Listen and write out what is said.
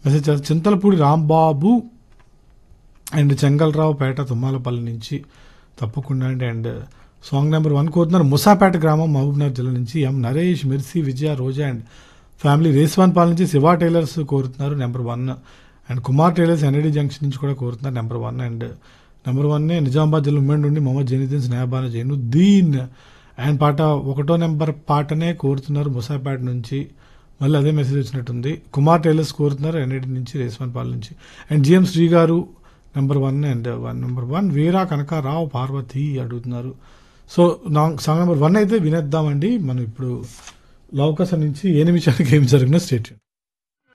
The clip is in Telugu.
మెసేజ్ చేస్తారు చింతలపూడి రాంబాబు అండ్ చెంగల్రావు పేట తుమ్మాలపల్లి నుంచి తప్పకుండా అండి అండ్ సాంగ్ నెంబర్ వన్ కోరుతున్నారు ముసాపేట గ్రామం మహబూబ్నగర్ జిల్లా నుంచి ఎం నరేష్ మిర్సి విజయ రోజా అండ్ ఫ్యామిలీ రేస్వాన్ పాల్ నుంచి శివ టైలర్స్ కోరుతున్నారు number one and Kumar tailors NID junction నుంచి కూడా కోరుతున్నారు number one and number one Nizamabad జిల్లా ఉమ్మడి నుండి మొహమ్మద్ జైనుద్దీన్ స్నేహబాన జైనుద్దీన్ అండ్ పాట ఒకటో నెంబర్ పాటనే కోరుతున్నారు ముసాపేట నుంచి మళ్ళీ అదే మెసేజ్ వచ్చినట్టుంది కుమార్ టైలర్స్ కోరుతున్నారు ఎన్ఐడి నుంచి రేస్వాన్ పాల్ నుంచి and GM Sri garu number one and one number one Veera Kanakarao Parvathi అడుగుతున్నారు సో నా సాంగ్ నెంబర్ వన్ అయితే వినేద్దామండి మనం ఇప్పుడు లవకాశం నుంచి ఏ నిమిషానికి ఏం జరిగినా స్టేట్